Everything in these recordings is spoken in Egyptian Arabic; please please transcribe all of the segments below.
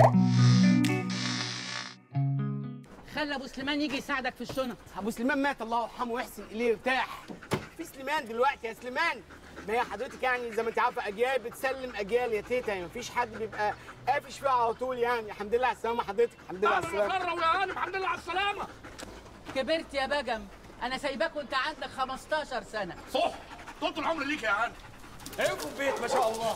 خلي ابو سليمان يجي يساعدك في الشنط ابو سليمان مات الله يرحمه ويحسن اليه يرتاح في سليمان دلوقتي يا سليمان ما هي حضرتك يعني زي ما انت عارفه اجيال بتسلم اجيال يا تيتا يعني مفيش حد بيبقى قافش فيها على طول يعني الحمد لله على السلامه حضرتك الحمد لله على السلامه يا هانم الحمد لله على السلامه كبرت يا بجم انا سايباك وانت عندك 15 سنه صح طول العمر ليك يا هانم ايكم بيت ما شاء الله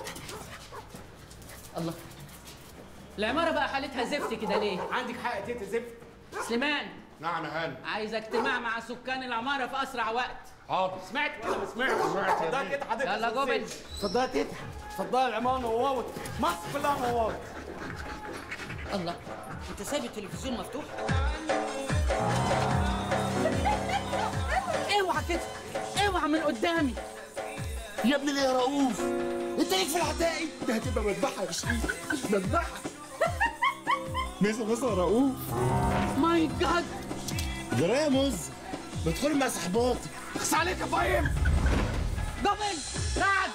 الله العماره بقى حالتها زفت كده ليه عندك حق يا تيتا زفت سليمان نعم يا هانم عايز اجتماع مع سكان العماره في اسرع وقت حاضر سمعت ولا ما سمعتش؟ سمعت يا اتفضلي بيه. تيتا حضرتك يلا جوبل. اتفضلي يا تيتا اتفضلي العماره نورت مصر كلها نورت الله انت سايب التلفزيون مفتوح اوعى كده اوعى من قدامي يا ابني ليه يا رؤوف انت ليك في العتاقي ده هتبقى مذبحه يا شريف مذبحه ميزه ميزه يا رؤوف ماي جاد جرايه يا مز بدخل مع صحباتي اخس عليك يا فاهم جوبل قاعد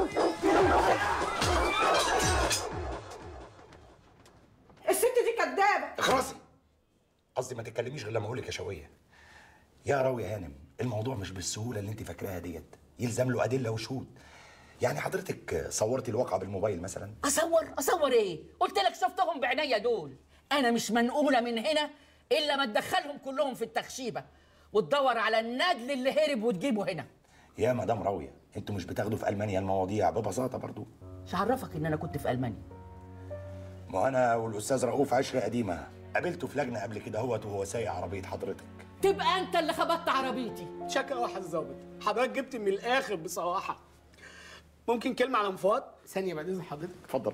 الست دي كدابه اخرسي قصدي ما تتكلميش غير لما اقول لك يا شويه يا راوي يا هانم الموضوع مش بالسهوله اللي انت فاكراها ديت يلزم له ادله وشهود يعني حضرتك صورتي الواقعه بالموبايل مثلا اصور اصور ايه قلت لك شفتهم بعينيا دول انا مش منقوله من هنا الا ما تدخلهم كلهم في التخشيبه وتدور على النجل اللي هرب وتجيبه هنا يا مدام راويه انتوا مش بتاخدوا في المانيا المواضيع ببساطه برضو مش عرفك ان انا كنت في المانيا ما انا والاستاذ رؤوف عشره قديمه قابلته في لجنه قبل كده هوت وهو سايق عربيه حضرتك تبقى انت اللي خبطت عربيتي شكرا واحد الظابط حضرتك جبت من الاخر بصراحه ممكن كلمه على مفاد ثانيه بعد اذن حضرتك اتفضل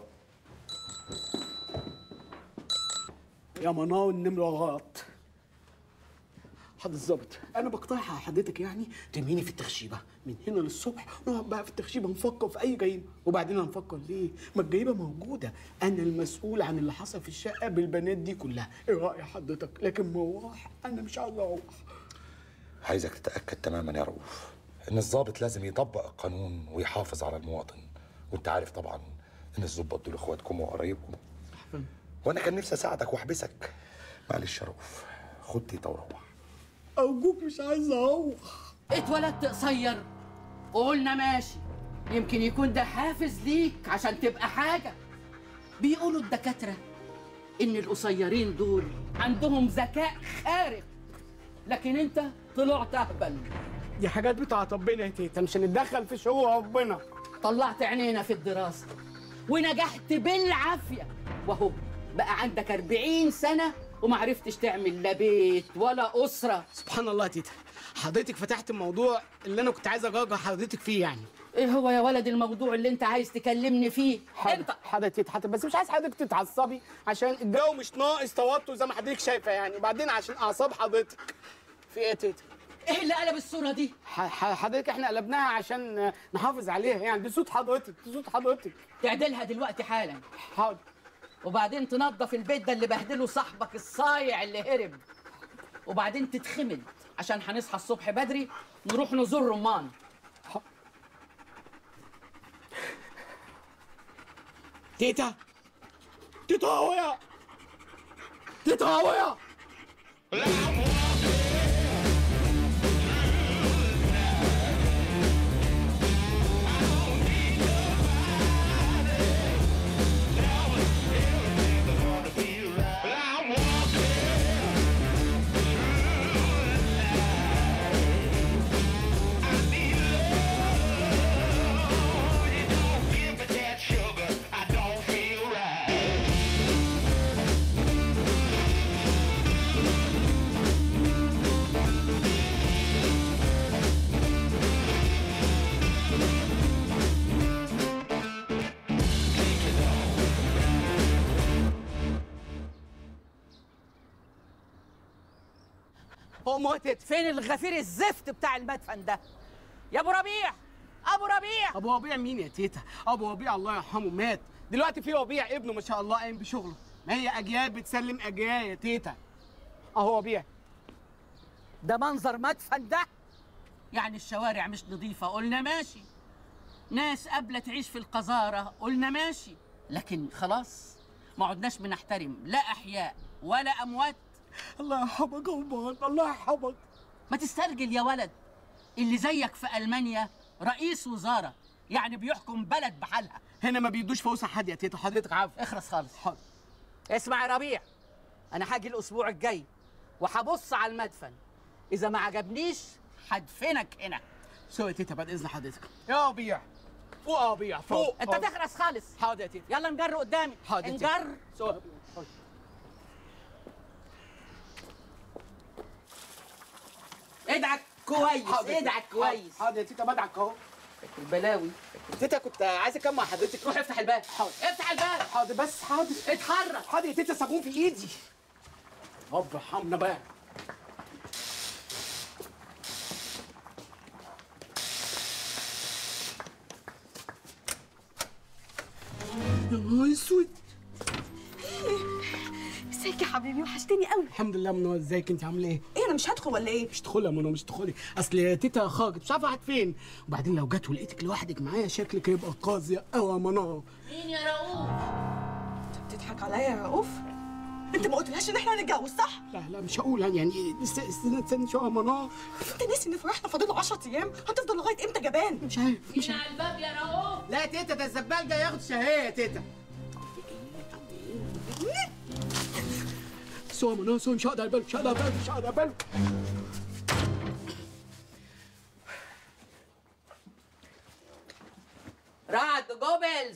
يا منار النمره غلط حضرتك الظابط انا بقترح على حضرتك يعني ترميني في التخشيبه من هنا للصبح نقعد بقى في التخشيبه نفكر في اي جريمه وبعدين هنفكر ليه ما الجريمه موجوده انا المسؤول عن اللي حصل في الشقه بالبنات دي كلها ايه راي حضرتك لكن مروح انا مش عايز اروح عايزك تتاكد تماما يا رؤوف ان الضابط لازم يطبق القانون ويحافظ على المواطن وانت عارف طبعا ان الضباط دول اخواتكم وقرايبكم وانا كان نفسي اساعدك واحبسك معلش يا رؤوف خد تيتا وروح ارجوك مش عايز اروح اتولدت قصير وقلنا ماشي يمكن يكون ده حافز ليك عشان تبقى حاجة بيقولوا الدكاترة إن القصيرين دول عندهم ذكاء خارق لكن أنت طلعت أهبل دي حاجات بتاعت ربنا يا تيتا مش هنتدخل في شؤون ربنا طلعت عينينا في الدراسة ونجحت بالعافية وهو بقى عندك 40 سنة ومعرفتش تعمل لا بيت ولا أسرة سبحان الله يا تيتا حضرتك فتحت الموضوع اللي انا كنت عايز اجرجر حضرتك فيه يعني إيه هو يا ولد الموضوع اللي أنت عايز تكلمني فيه حاضر حاضر يا تيتا حاضر بس مش عايز حضرتك تتعصبي عشان الجو مش ناقص توتر زي ما حضرتك شايفه يعني وبعدين عشان اعصاب حضرتك في ايه يا تيتا إيه اللي قلب الصورة دي ح- ح- حضرتك احنا قلبناها عشان نحافظ عليها يعني دي صوت حضرتك دي صوت حضرتك تعدلها دلوقتي حالا حاضر وبعدين تنظف البيت ده اللي بهدله صاحبك الصايع اللي هرب وبعدين تتخمد عشان هنصحى الصبح بدري نروح نزور رمان تيتا تيتا هويا تيتا هويا هو موتت فين الغفير الزفت بتاع المدفن ده يا ابو ربيع ابو ربيع ابو ربيع مين يا تيتا ابو ربيع الله يرحمه مات دلوقتي في ربيع ابنه ما شاء الله قايم بشغله ما هي اجيال بتسلم اجيال يا تيتا اهو ربيع ده منظر مدفن ده يعني الشوارع مش نظيفة قلنا ماشي ناس قابلة تعيش في القذارة قلنا ماشي لكن خلاص ما عدناش بنحترم لا احياء ولا اموات الله يرحمك يا أمان الله يرحمك ما تسترجل يا ولد اللي زيك في المانيا رئيس وزاره يعني بيحكم بلد بحالها هنا ما بيدوش فوسع حد يا تيتا حضرتك عارف اخرس خالص حاضر اسمع يا ربيع انا هاجي الاسبوع الجاي وهبص على المدفن اذا ما عجبنيش هدفنك هنا سوي يا تيتا بعد اذن حضرتك يا بيع فوق يا بيع فوق انت تخرس خالص حاضر يا تيتا يلا نجر قدامي حاضر يا تيتا. نجر سوي يا بيع. حاضر. ادعك كويس حاضر يا تيتا. ادعك كويس حاضر يا تيتا بدعك اهو البلاوي تيتا كنت عايز اكمل مع حضرتك روح افتح الباب حاضر. افتح الباب حاضر بس حاضر اتحرك حاضر يا تيتا صابون في ايدي رب ارحمنا بقى يا نهار اسود ازيك يا حبيبي وحشتني قوي الحمد لله منى ازيك انت عامله ايه؟ ايه انا مش هدخل ولا ايه مش تدخلي يا منى مش تدخلي اصل يا تيتا خرجت مش عارفه راحت فين وبعدين لو جت ولقيتك لوحدك معايا شكلك هيبقى قاسي قوي يا منى مين يا رؤوف بتضحك عليا يا رؤوف انت ما قلتلهاش ان احنا هنتجوز صح لا لا مش هقول يعني است- استنى استنى شويه يا منى انت ناسي ان فرحنا فاضل 10 ايام هتفضل لغايه امتى جبان مش عارف مش مين على الباب يا رؤوف لا يا تيتا ده الزبال جاي ياخد شهيه يا تيتا سوى منى سوى مش هقدر بالك مش هقدر بالك مش هقدر بالك رعد جوبلز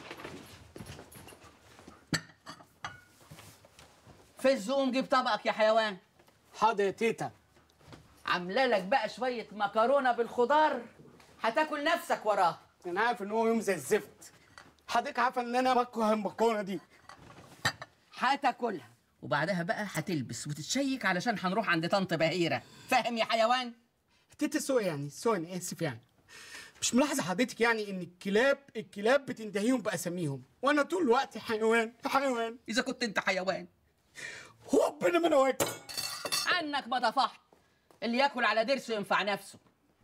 في الزوم جيب طبقك يا حيوان حاضر يا تيتا عامله لك بقى شويه مكرونه بالخضار هتاكل نفسك وراها انا عارف ان هو يوم زي الزفت حضرتك عارفه ان انا بكره المكرونه دي هتاكلها وبعدها بقى هتلبس وتتشيك علشان هنروح عند طنط بهيره فاهم يا حيوان تيتا سوى يعني سوى انا اسف يعني مش ملاحظه حضرتك يعني ان الكلاب الكلاب بتنتهيهم باساميهم وانا طول الوقت حيوان حيوان اذا كنت انت حيوان ربنا ما انا واكل عنك ما طفحت اللي ياكل على ضرسه ينفع نفسه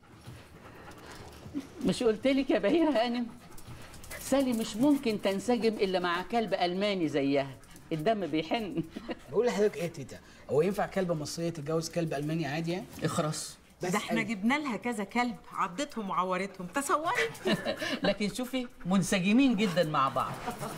مش قلت لك يا بهير هانم سالي مش ممكن تنسجم الا مع كلب الماني زيها الدم بيحن بقول لحضرتك ايه يا تيتا هو ينفع كلبه مصريه تتجوز كلب الماني عادي يعني اخرس ده احنا جبنا لها كذا كلب عضتهم وعورتهم تصوري لكن شوفي منسجمين جدا مع بعض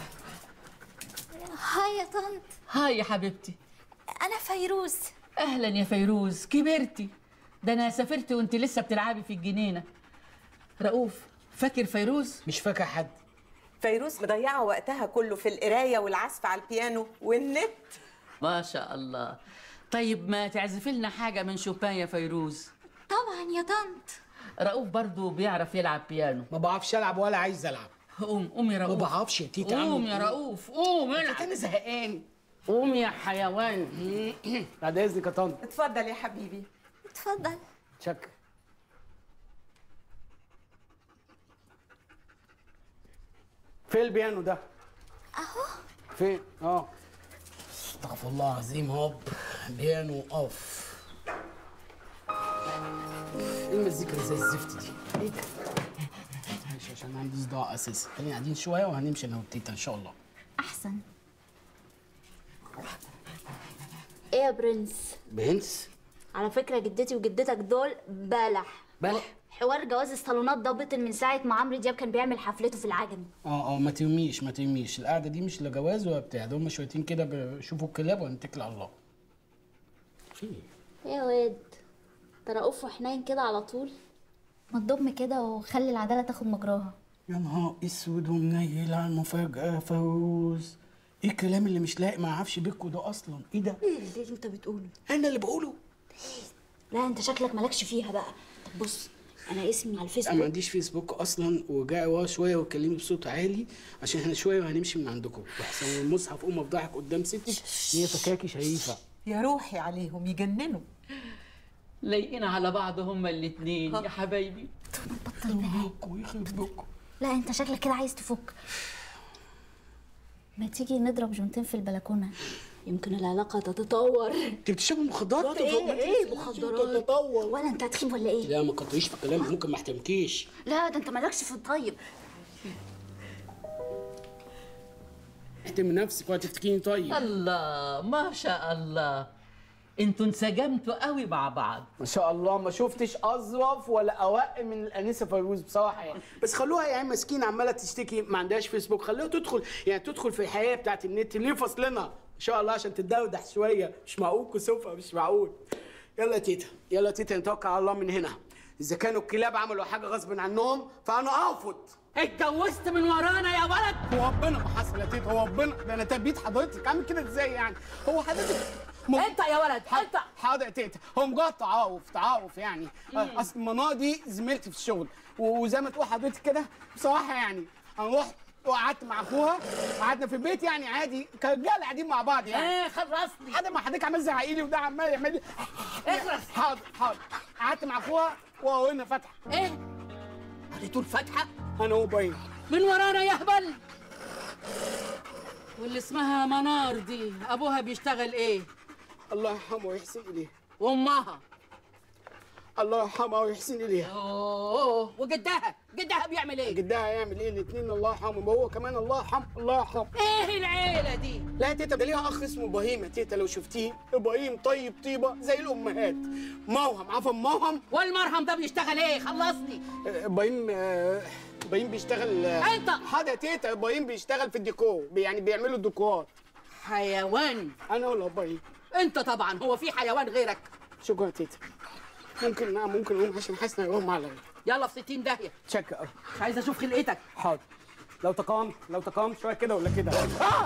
هاي يا طنط هاي يا حبيبتي انا فيروز اهلا يا فيروز كبرتي ده انا سافرت وانت لسه بتلعبي في الجنينه رؤوف فاكر فيروز مش فاكر حد فيروز مضيعة وقتها كله في القراية والعزف على البيانو والنت ما شاء الله طيب ما تعزفي لنا حاجه من شوبان يا فيروز طبعا يا طنط رؤوف برضو بيعرف يلعب بيانو ما بعرفش العب ولا عايز العب قوم قوم يا ما رؤوف بعرفش يا تيتا قوم أعمل يا إيه؟ رؤوف قوم تيتا العب انا زهقان قوم يا حيوان بعد اذنك يا طنط اتفضل يا حبيبي اتفضل شكرا فين البيانو ده؟ اهو فين؟ اه استغفر الله العظيم هوب بيانو اوف ايه المزيكا اللي زي الزفت دي؟ ايه ده؟ ماشي عشان عندي صداع اساسا خلينا قاعدين شويه وهنمشي انا والتيتا ان شاء الله احسن ايه يا برنس بنس على فكره جدتي وجدتك دول بلح بلح حوار جواز الصالونات ده بطل من ساعه ما عمرو دياب كان بيعمل حفلته في العجمي اه اه ما تهميش ما تهميش القعده دي مش لا جواز ولا بتاع ده هم شويتين كده بيشوفوا الكلاب ونتكل على الله في ايه يا واد ده رؤوف وحنين كده على طول ما تضم كده وخلي العداله تاخد مجراها يا نهار اسود ومنيل على المفاجاه فوز ايه الكلام اللي مش لايق مع عفش بيكو ده اصلا ايه ده ايه اللي انت بتقوله انا اللي بقوله لا انت شكلك مالكش فيها بقى طب بص انا اسمي على انا ما الفيسبوك عنديش فيسبوك اصلا وجاي ورا شويه واتكلمي بصوت عالي عشان احنا شويه وهنمشي من عندكم واحسن المصحف قوم افضحك قدام ستك هي فكاكي شريفه يا روحي عليهم يجننوا لايقين على بعض هما الاتنين يا حبايبي بكوا يخرب بكوا لا انت شكلك كده عايز تفك ما تيجي نضرب جونتين في البلكونه يمكن العلاقه تتطور انت بتشربي مخدرات ايه ايه مخدرات تتطور ولا انت هتخيب ولا ايه لا ما تقطعيش في الكلام ممكن ما احترمكيش لا ده انت مالكش في الطيب احترم نفسك وهتفتكيني طيب الله ما شاء الله انتوا انسجمتوا قوي مع بعض ما شاء الله ما شفتش اظرف ولا اوق من الانسه فيروز بصراحه يعني بس خلوها يعني مسكينه عماله تشتكي ما عندهاش فيسبوك خلوها تدخل يعني تدخل في الحياه بتاعت النت ليه فصلنا ان شاء الله عشان تتدودح شويه مش معقول كسوفها مش معقول يلا يا تيتا يلا يا تيتا نتوكل على الله من هنا اذا كانوا الكلاب عملوا حاجه غصب عنهم فانا ارفض اتجوزت من ورانا يا ولد هو ربنا ما حصل يا تيتا هو ربنا ده انا تبيت حضرتك عامل كده ازاي يعني هو حضرتك م... انت يا ولد انت حاضر يا تيتا هو مجرد تعارف تعارف يعني اصل منى دي زميلتي في الشغل وزي ما تقول حضرتك كده بصراحه يعني انا رحت وقعدت مع اخوها وقعدنا في البيت يعني عادي كرجاله قاعدين مع بعض يعني ايه خلصني حد ما حضرتك عمال زعقي لي وده عمال يعمل لي اخلص حاضر حاضر قعدت مع اخوها وقلنا فتحه ايه قريتوا الفاتحه انا وباين من ورانا يا هبل واللي اسمها منار دي ابوها بيشتغل ايه الله يرحمه ويحسن اليه وامها الله يرحمها ويحسن اليها اوه وجدها جدها بيعمل ايه جدها هيعمل ايه الاثنين الله يرحمهم وهو كمان الله يرحمه الله يرحمه ايه العيله دي لا يا تيتا ده ليها اخ اسمه ابراهيم يا تيتا لو شفتيه ابراهيم طيب طيبه زي الامهات موهم عارفه موهم والمرهم ده بيشتغل ايه خلصني آه، ابراهيم آه، ابراهيم بيشتغل آه، انت حاضر يا تيتا ابراهيم بيشتغل في الديكور بي- يعني بيعملوا الديكورات حيوان انا ولا ابراهيم انت طبعا هو في حيوان غيرك شكرا يا تيتا ممكن نعم ممكن اقوم عشان حاسس ان يغمى عليا يلا في 60 داهيه تشك أوي. مش عايز اشوف خلقتك حاضر لو تقامت لو تقامت شويه كده ولا كده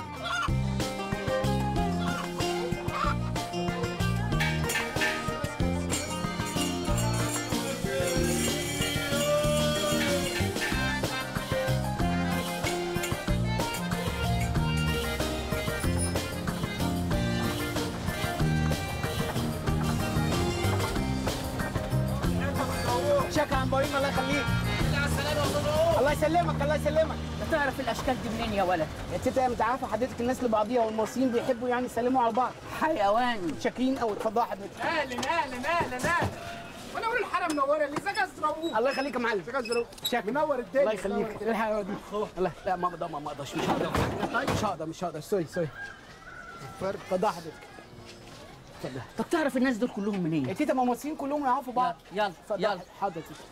شكرا يا عم ابراهيم الله يخليك الله يسلمك الله يسلمك تعرف الاشكال دي منين يا ولد يا تيتا انت عارفه حضرتك الناس لبعضيها والمصريين بيحبوا يعني يسلموا على بعض حيوان شاكرين قوي اتفضل حضرتك اهلا اهلا اهلا اهلا منور الحاره منوره اللي زكا رؤوف الله يخليك يا معلم شاكر منور الدنيا الله يخليك ايه الحلاوه دي الله لا ما اقدر ما اقدرش مش هقدر مش هقدر مش هقدر سوري سوري اتفضل حضرتك اتفضل طب تعرف الناس دول كلهم منين يا تيتا ما المصريين كلهم يعرفوا بعض يلا اتفضل يلا حاضر يا تيتا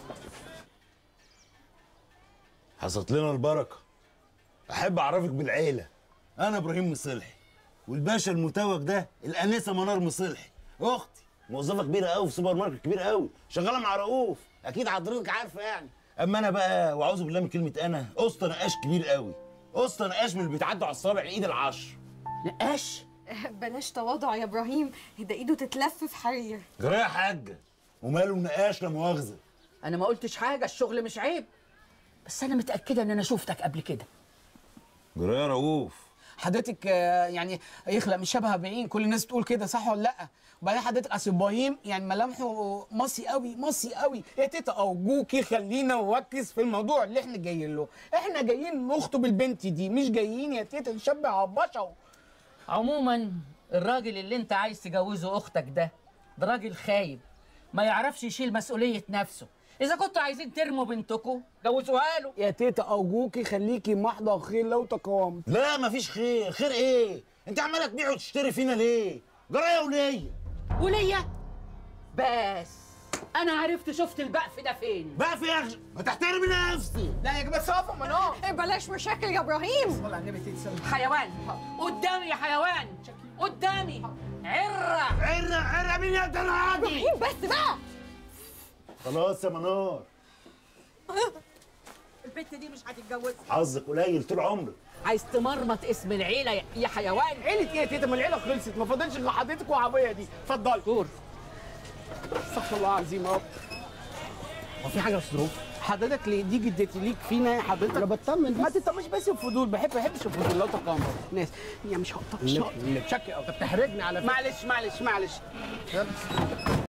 حصلت لنا البركه احب اعرفك بالعيله انا ابراهيم مصلحي والباشا المتوج ده الانسه منار مصلحي اختي موظفه كبيره قوي في سوبر ماركت كبير قوي شغاله مع رؤوف اكيد حضرتك عارفه يعني اما انا بقى واعوذ بالله من كلمه انا قسط نقاش كبير قوي قسط نقاش من اللي بيتعدوا على الصابع ايد العشر نقاش بلاش تواضع يا ابراهيم ده ايده تتلف في حرير جرى يا حاجه وماله نقاش لا مؤاخذه انا ما قلتش حاجه الشغل مش عيب بس انا متاكده ان انا شفتك قبل كده جرى يا رؤوف حضرتك آه، يعني يخلق مش شبه بعين كل الناس بتقول كده صح ولا لا وبعدين حضرتك اصل ابراهيم يعني ملامحه مصي قوي مصي قوي يا تيتا ارجوكي خلينا نركز في الموضوع اللي احنا جايين له احنا جايين نخطب البنت دي مش جايين يا تيتا نشبع على البشر عموما الراجل اللي انت عايز تجوزه اختك ده ده راجل خايب ما يعرفش يشيل مسؤوليه نفسه اذا كنتوا عايزين ترموا بنتكم جوزوها له يا تيتا ارجوكي خليكي محضر خير لو تقاومت لا مفيش خير خير ايه انت عماله تبيع وتشتري فينا ليه جرى يا وليه وليا بس انا عرفت شفت البقف ده فين بقى في اخ ما تحترمي نفسي لا يا جماعه صافا منار بلاش مشاكل يا ابراهيم والله على النبي تيتا سلام حيوان قدامي يا حيوان قدامي عره عرة عرة مين يا ده انا عادي ابراهيم بس بقى خلاص يا منار البت دي مش هتتجوز حظك قليل طول عمرك عايز تمرمط اسم العيله يا- يا حيوان عيلة ايه يا تيتا ما العيله خلصت ما فاضلش غير حضرتك وعبيه دي اتفضلي دور استغفر الله العظيم يا رب هو في حاجه في ظروف حضرتك ليه دي جدتي ليك فينا يا حضرتك انا بطمن ما تطمنش بس الفضول بحب ما بحبش الفضول لو تقام ناس يا مش هقطع مش هقطع شكي طب تحرجني على فكره معلش معلش معلش